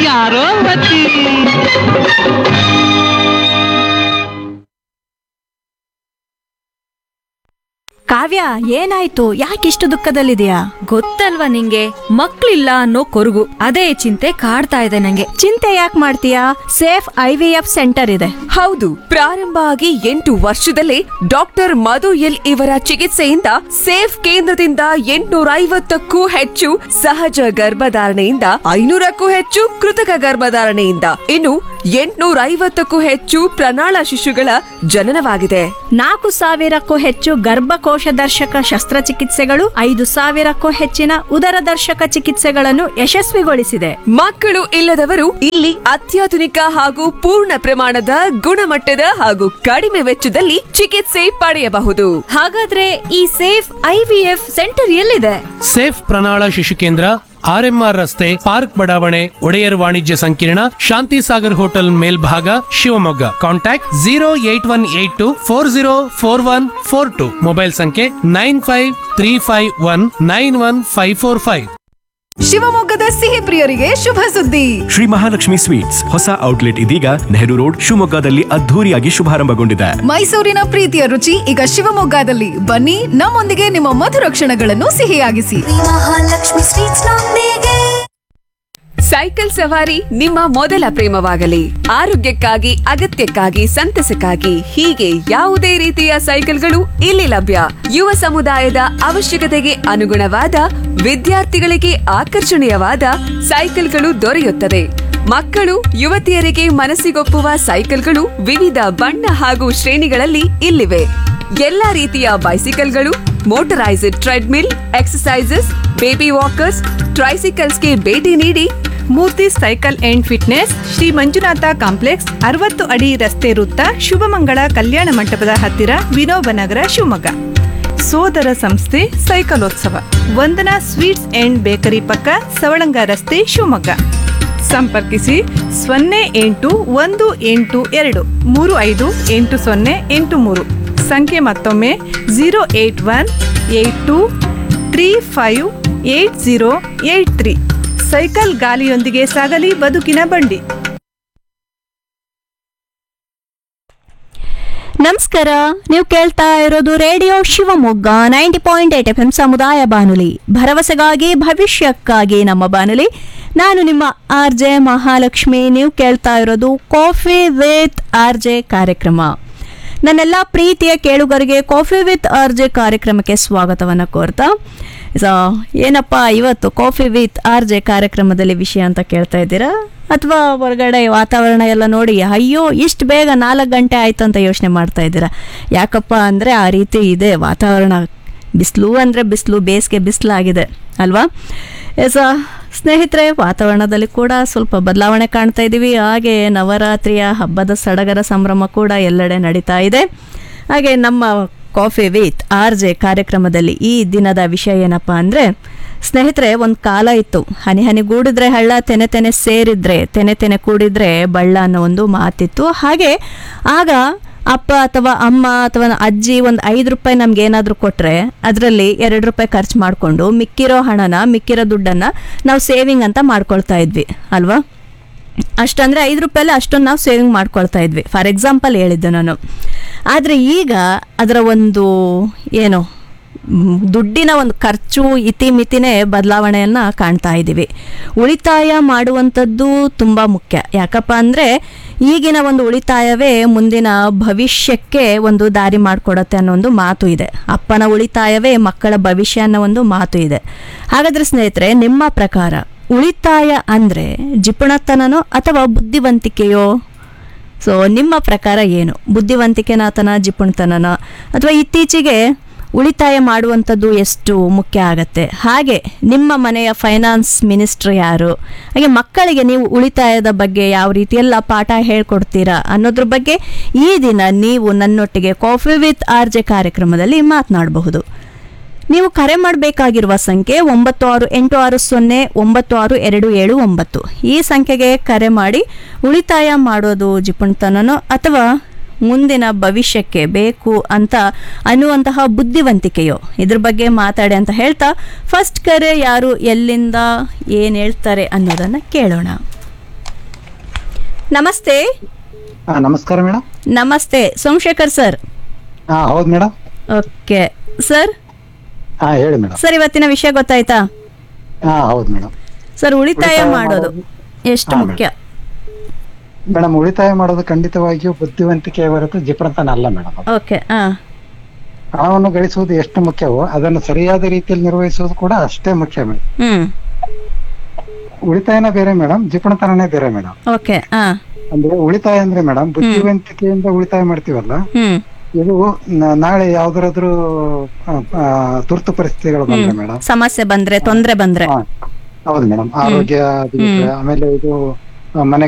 ಯಾರೋ ಒತ್ತಿ ಕಾವ್ಯ ಏನಾಯ್ತು ಯಾಕಿಷ್ಟು ದುಃಖದಲ್ಲಿದೆಯಾ ಗೊತ್ತಲ್ವಾ ನಿಂಗೆ ಮಕ್ಳಿಲ್ಲ ಅನ್ನೋ ಕೊರಗು ಅದೇ ಚಿಂತೆ ಕಾಡ್ತಾ ಇದೆ ನಂಗೆ ಚಿಂತೆ ಯಾಕೆ ಮಾಡ್ತೀಯಾ safe I V F centre ಇದೆ ಹೌದು ಪ್ರಾರಂಭ ಆಗಿ ಎಂಟು ವರ್ಷದಲ್ಲೇ ಡಾಕ್ಟರ್ ಮಧು ಎಲ್ ಇವರ ಚಿಕಿತ್ಸೆಯಿಂದ ಸೇಫ್ ಕೇಂದ್ರದಿಂದ ಎಂಟುನೂರ ಐವತ್ತಕ್ಕೂ ಹೆಚ್ಚು ಸಹಜ ಗರ್ಭಧಾರಣೆಯಿಂದ ಐನೂರಕ್ಕೂ ಹೆಚ್ಚು ಕೃತಕ ಗರ್ಭಧಾರಣೆಯಿಂದ ಇನ್ನು ಎಂಟುನೂರ ಐವತ್ತಕ್ಕೂ ಹೆಚ್ಚು ಪ್ರಣಾಳ ಶಿಶುಗಳ ಜನನವಾಗಿದೆ ನಾಲ್ಕು ಸಾವಿರಕ್ಕೂ ಹೆಚ್ಚು ಗರ್ಭಕೋಶ ದರ್ಶಕ ಶಸ್ತ್ರಚಿಕಿತ್ಸೆಗಳು ಐದು ಸಾವಿರಕ್ಕೂ ಹೆಚ್ಚಿನ ಉದರ ದರ್ಶಕ ಚಿಕಿತ್ಸೆಗಳನ್ನು ಯಶಸ್ವಿಗೊಳಿಸಿದೆ ಮಕ್ಕಳು ಇಲ್ಲದವರು ಇಲ್ಲಿ ಅತ್ಯಾಧುನಿಕ ಹಾಗೂ ಪೂರ್ಣ ಪ್ರಮಾಣದ ಗುಣಮಟ್ಟದ ಹಾಗೂ ಕಡಿಮೆ ವೆಚ್ಚದಲ್ಲಿ ಚಿಕಿತ್ಸೆ ಪಡೆಯಬಹುದು ಹಾಗಾದ್ರೆ ಈ safe I V F centre ಎಲ್ಲಿದೆ ಸೇಫ್ ಪ್ರಣಾಳ ಶಿಶು ಕೇಂದ್ರ ಆರ್ಎಂಆರ್ ರಸ್ತೆ ಪಾರ್ಕ್ ಬಡಾವಣೆ ಒಡೆಯರ್ ವಾಣಿಜ್ಯ ಸಂಕೀರ್ಣ ಶಾಂತಿ ಸಾಗರ್ ಹೋಟೆಲ್ ಮೇಲ್ಭಾಗ Shivamogga contact zero eight one eight two four zero four one four two mobile ಸಂಖ್ಯೆ nine five three five one nine one five four five ಶಿವಮೊಗ್ಗದ ಸಿಹಿ ಪ್ರಿಯರಿಗೆ ಶುಭ ಸುದ್ದಿ ಶ್ರೀ ಮಹಾಲಕ್ಷ್ಮಿ ಸ್ವೀಟ್ಸ್ ಹೊಸ ಔಟ್ಲೆಟ್ ಇದೀಗ ನೆಹರು ರೋಡ್ ಶಿವಮೊಗ್ಗದಲ್ಲಿ ಅದ್ಧೂರಿಯಾಗಿ ಶುಭಾರಂಭಗೊಂಡಿದೆ ಮೈಸೂರಿನ ಪ್ರೀತಿಯ ರುಚಿ ಈಗ ಶಿವಮೊಗ್ಗದಲ್ಲಿ ಬನ್ನಿ ನಮ್ಮೊಂದಿಗೆ ನಿಮ್ಮ ಮಧುರ ಕ್ಷಣಗಳನ್ನು ಸಿಹಿಯಾಗಿಸಿ ಮಹಾಲಕ್ಷ್ಮಿ ಸ್ವೀಟ್ಸ್ ನೊಂದಿಗೆ ಸೈಕಲ್ ಸವಾರಿ ನಿಮ್ಮ ಮೊದಲ ಪ್ರೇಮವಾಗಲಿ ಆರೋಗ್ಯಕ್ಕಾಗಿ ಅಗತ್ಯಕ್ಕಾಗಿ ಸಂತಸಕ್ಕಾಗಿ ಹೀಗೆ ಯಾವುದೇ ರೀತಿಯ ಸೈಕಲ್ಗಳು ಇಲ್ಲಿ ಲಭ್ಯ ಯುವ ಸಮುದಾಯದ ಅವಶ್ಯಕತೆಗೆ ಅನುಗುಣವಾದ ವಿದ್ಯಾರ್ಥಿಗಳಿಗೆ ಆಕರ್ಷಣೀಯವಾದ ಸೈಕಲ್ಗಳು ದೊರೆಯುತ್ತದೆ ಮಕ್ಕಳು ಯುವತಿಯರಿಗೆ ಮನಸ್ಸಿಗೊಪ್ಪುವ ಸೈಕಲ್ಗಳು ವಿವಿಧ ಬಣ್ಣ ಹಾಗೂ ಶ್ರೇಣಿಗಳಲ್ಲಿ ಇಲ್ಲಿವೆ ಎಲ್ಲಾ ರೀತಿಯ ಬೈಸಿಕಲ್ಗಳು motorised treadmill exercises baby walkers ಟ್ರೈಸಿಕಲ್ಸ್ಗೆ ಭೇಟಿ ನೀಡಿ Murthy cycle and fitness Shri Manjunatha complex ಅರವತ್ತು ಅಡಿ ರಸ್ತೆ ವೃತ್ತ ಶುಭಮಂಗಳ ಕಲ್ಯಾಣ ಮಂಟಪದ ಹತ್ತಿರ ವಿನೋಬ ನಗರ ಶಿವಮೊಗ್ಗ ಸೋದರ ಸಂಸ್ಥೆ ಸೈಕಲೋತ್ಸವ ವಂದನಾ ಸ್ವೀಟ್ಸ್ ಅಂಡ್ ಬೇಕರಿ ಪಕ್ಕ ಸವಳಂಗ ರಸ್ತೆ ಶಿವಮೊಗ್ಗ ಸಂಪರ್ಕಿಸಿ ಸೊನ್ನೆ ಎಂಟು ಒಂದು ಎಂಟು ಎರಡು ಮೂರು ಐದು ಎಂಟು ಸೊನ್ನೆ ಎಂಟು ಮೂರು ಸಂಖ್ಯೆ ಮತ್ತೊಮ್ಮೆ zero eight one eight two three five eight zero eight three cycle ಗಾಲಿಯೊಂದಿಗೆ ಸಾಗಲಿ ಬದುಕಿನ ಬಂಡಿ ನಮಸ್ಕಾರ ನೀವು ಕೇಳ್ತಾ ಇರೋದು radio Shivamogga ninety point eight F M ಸಮುದಾಯ ಬಾನುಲಿ ಭರವಸೆಗಾಗಿ ಭವಿಷ್ಯಕ್ಕಾಗಿ ನಮ್ಮ ಬಾನುಲಿ ನಾನು ನಿಮ್ಮ ಆರ್ ಜೆ ಮಹಾಲಕ್ಷ್ಮಿ ನೀವು ಕೇಳ್ತಾ ಇರೋದು ಕಾಫಿ ವಿತ್ ಆರ್ ಜೆ ಕಾರ್ಯಕ್ರಮ ನನ್ನೆಲ್ಲ ಪ್ರೀತಿಯ ಕೇಳುಗರಿಗೆ ಕಾಫಿ ವಿತ್ ಆರ್ ಜೆ ಕಾರ್ಯಕ್ರಮಕ್ಕೆ ಸ್ವಾಗತವನ್ನು ಕೋರ್ತಾ ಸೊ ಏನಪ್ಪ ಇವತ್ತು ಕಾಫಿ ವಿತ್ ಆರ್ ಜೆ ಕಾರ್ಯಕ್ರಮದಲ್ಲಿ ವಿಷಯ ಅಂತ ಕೇಳ್ತಾ ಇದ್ದೀರಾ ಅಥವಾ ಹೊರಗಡೆ ವಾತಾವರಣ ಎಲ್ಲ ನೋಡಿ ಅಯ್ಯೋ ಇಷ್ಟು ಬೇಗ ನಾಲ್ಕು ಗಂಟೆ ಆಯ್ತು ಅಂತ ಯೋಚನೆ ಮಾಡ್ತಾ ಇದ್ದೀರಾ ಯಾಕಪ್ಪ ಅಂದರೆ ಆ ರೀತಿ ಇದೆ ವಾತಾವರಣ ಬಿಸಿಲು ಅಂದರೆ ಬಿಸಿಲು ಬೇಸಿಗೆ ಬಿಸಿಲಾಗಿದೆ ಅಲ್ವಾ ಎಸ ಸ್ನೇಹಿತರೆ ವಾತಾವರಣದಲ್ಲಿ ಕೂಡ ಸ್ವಲ್ಪ ಬದಲಾವಣೆ ಕಾಣ್ತಾ ಇದ್ದೀವಿ ಹಾಗೆ ನವರಾತ್ರಿಯ ಹಬ್ಬದ ಸಡಗರ ಸಂಭ್ರಮ ಕೂಡ ಎಲ್ಲೆಡೆ ನಡೀತಾ ಇದೆ ಹಾಗೆ ನಮ್ಮ ಕಾಫಿ ವಿತ್ ಆರ್ ಜೆ ಕಾರ್ಯಕ್ರಮದಲ್ಲಿ ಈ ದಿನದ ವಿಷಯ ಏನಪ್ಪ ಅಂದರೆ ಸ್ನೇಹಿತರೆ ಒಂದು ಕಾಲ ಇತ್ತು ಹನಿ ಹನಿ ಗೂಡಿದ್ರೆ ಹಳ್ಳ ತೆನೆ ತೆನೆ ಸೇರಿದ್ರೆ ತೆನೆ ತೆನೆ ಕೂಡಿದ್ರೆ ಬಳ್ಳ ಅನ್ನೋ ಒಂದು ಮಾತಿತ್ತು ಹಾಗೆ ಆಗ ಅಪ್ಪ ಅಥವಾ ಅಮ್ಮ ಅಥವಾ ಅಜ್ಜಿ ಒಂದು ಐದು ರೂಪಾಯಿ ನಮ್ಗೆ ಏನಾದರೂ ಕೊಟ್ಟರೆ ಅದರಲ್ಲಿ ಎರಡು ರೂಪಾಯಿ ಖರ್ಚು ಮಾಡಿಕೊಂಡು ಮಿಕ್ಕಿರೋ ಹಣನ ಮಿಕ್ಕಿರೋ ದುಡ್ಡನ್ನು ನಾವು ಸೇವಿಂಗ್ ಅಂತ ಮಾಡ್ಕೊಳ್ತಾ ಇದ್ವಿ ಅಲ್ವಾ ಅಷ್ಟಂದರೆ ಐದು ರೂಪಾಯಲ್ಲಿ ಅಷ್ಟೊಂದು ನಾವು ಸೇವಿಂಗ್ ಮಾಡ್ಕೊಳ್ತಾ ಇದ್ವಿ ಫಾರ್ ಎಕ್ಸಾಂಪಲ್ ಹೇಳಿದ್ದೆ ನಾನು ಆದರೆ ಈಗ ಅದರ ಒಂದು ಏನು ಮ್, ದುಡ್ಡಿನ ಒಂದು ಖರ್ಚು ಇತಿಮಿತಿನೇ ಬದಲಾವಣೆಯನ್ನು ಕಾಣ್ತಾ ಇದ್ದೀವಿ ಉಳಿತಾಯ ಮಾಡುವಂಥದ್ದು ತುಂಬ ಮುಖ್ಯ ಯಾಕಪ್ಪ ಅಂದರೆ ಈಗಿನ ಒಂದು ಉಳಿತಾಯವೇ ಮುಂದಿನ ಭವಿಷ್ಯಕ್ಕೆ ಒಂದು ದಾರಿ ಮಾಡಿಕೊಡತ್ತೆ ಅನ್ನೋ ಒಂದು ಮಾತು ಇದೆ ಅಪ್ಪನ ಉಳಿತಾಯವೇ ಮಕ್ಕಳ ಭವಿಷ್ಯ ಅನ್ನೋ ಒಂದು ಮಾತು ಇದೆ ಹಾಗಾದರೆ ಸ್ನೇಹಿತರೆ ನಿಮ್ಮ ಪ್ರಕಾರ ಉಳಿತಾಯ ಅಂದರೆ ಜಿಪುಣತನನೋ ಅಥವಾ ಬುದ್ಧಿವಂತಿಕೆಯೋ ಸೊ ನಿಮ್ಮ ಪ್ರಕಾರ ಏನು ಬುದ್ಧಿವಂತಿಕೆನಾತನ ಜಿಪುಣತನನ ಅಥವಾ ಇತ್ತೀಚೆಗೆ ಉಳಿತಾಯ ಮಾಡುವಂಥದ್ದು ಎಷ್ಟು ಮುಖ್ಯ ಆಗತ್ತೆ ಹಾಗೆ ನಿಮ್ಮ ಮನೆಯ ಫೈನಾನ್ಸ್ ಮಿನಿಸ್ಟ್ರ್ ಯಾರು ಹಾಗೆ ಮಕ್ಕಳಿಗೆ ನೀವು ಉಳಿತಾಯದ ಬಗ್ಗೆ ಯಾವ ರೀತಿ ಎಲ್ಲ ಪಾಠ ಹೇಳ್ಕೊಡ್ತೀರಾ ಅನ್ನೋದ್ರ ಬಗ್ಗೆ ಈ ದಿನ ನೀವು ನನ್ನೊಟ್ಟಿಗೆ ಕಾಫಿ ವಿತ್ ಆರ್ ಜೆ ಕಾರ್ಯಕ್ರಮದಲ್ಲಿ ಮಾತನಾಡಬಹುದು ನೀವು ಕರೆ ಮಾಡಬೇಕಾಗಿರುವ ಸಂಖ್ಯೆ ಒಂಬತ್ತು ಆರು ಎಂಟು ಆರು ಸೊನ್ನೆ ಒಂಬತ್ತು ಆರು ಎರಡು ಏಳು ಒಂಬತ್ತು ಈ ಸಂಖ್ಯೆಗೆ ಕರೆ ಮಾಡಿ ಉಳಿತಾಯ ಮಾಡೋದು ಜಿಪುಣತನನೋ ಅಥವಾ ಮುಂದಿನ ಭವಿಷ್ಯಕ್ಕೆ ಬೇಕು ಅಂತ ಅನ್ನುವಂತಹ ಬುದ್ಧಿವಂತಿಕೆಯೋ ಇದ್ರ ಬಗ್ಗೆ ಮಾತಾಡಿ ಅಂತ ಹೇಳ್ತಾ ಫಸ್ಟ್ ಕರೆ ಯಾರು ಎಲ್ಲಿಂದ ಏನು ಹೇಳ್ತಾರೆ ಅನ್ನೋದನ್ನು ಕೇಳೋಣ ನಮಸ್ತೆ ಹಾ ನಮಸ್ಕಾರ ಮೇಡಮ್ ನಮಸ್ತೆ ಸೋಮಶೇಖರ್ ಸರ್ ಹಾ ಹೌದು ಮೇಡಮ್ ಓಕೆ ಸರ್ ಹಾ ಹೇಳಿ ಮೇಡಮ್ ಸರ್ ಇವತ್ತಿನ ವಿಷಯ ಗೊತ್ತಾಯ್ತಾ ಹಾ ಹೌದು ಮೇಡಮ್ ಸರ್ ಉಳಿತಾಯ ಉಳಿತಾಯ ಮಾಡೋದು ಮಾಡೋದು- ಎಷ್ಟು ಹಾ, ಮುಖ್ಯ ಮೇಡಮ್ ಉಳಿತಾಯ ಮಾಡೋದು ಖಂಡಿತವಾಗಿಯೂ ಬುದ್ಧಿವಂತಿಕೆ ಹೊರತು ಜಿಪಣತನ ಅಲ್ಲ ಮೇಡಮ್ ಓಕೆ ಹಾ ಹಣವನ್ನು ಗಳಿಸುವುದು ಎಷ್ಟು ಮುಖ್ಯವೋ ಅದನ್ನು ಸರಿಯಾದ ರೀತಿಯಲ್ಲಿ ನಿರ್ವಹಿಸುವುದು ಕೂಡ ಅಷ್ಟೇ ಮುಖ್ಯ ಮೇಡಮ್ ಹ್ಮ್ ಉಳಿತಾಯನೇ ಬೇರೆ ಮೇಡಮ್ ಜಿಪಣತನನೇ ಬೇರೆ ಮೇಡಮ್ ಓಕೆ ಹಾ ಅಂದ್ರೆ ಉಳಿತಾಯ ಅಂದ್ರೆ ಮೇಡಮ್ ಬುದ್ಧಿವಂತಿಕೆಯಿಂದ ಉಳಿತಾಯ ಮಾಡ್ತೀವಲ್ಲ ಹ್ಮ್ ಇದು ನ- ನಾಳೆ ಯಾವ್ದಾದ್ರು ಆ, ಆ, ತುರ್ತು ಪರಿಸ್ಥಿತಿಗಳು ಬಂದ್ರೆ ಮೇಡಮ್ ಸಮಸ್ಯೆ ಬಂದ್ರೆ ತೊಂದ್ರೆ ಬಂದ್ರೆ ಹೌದು ಮೇಡಮ್ ಆರೋಗ್ಯ ಅದು ಇದ್ರೆ, ಆಮೇಲೆ ಇದು ಆ, ಮನೆ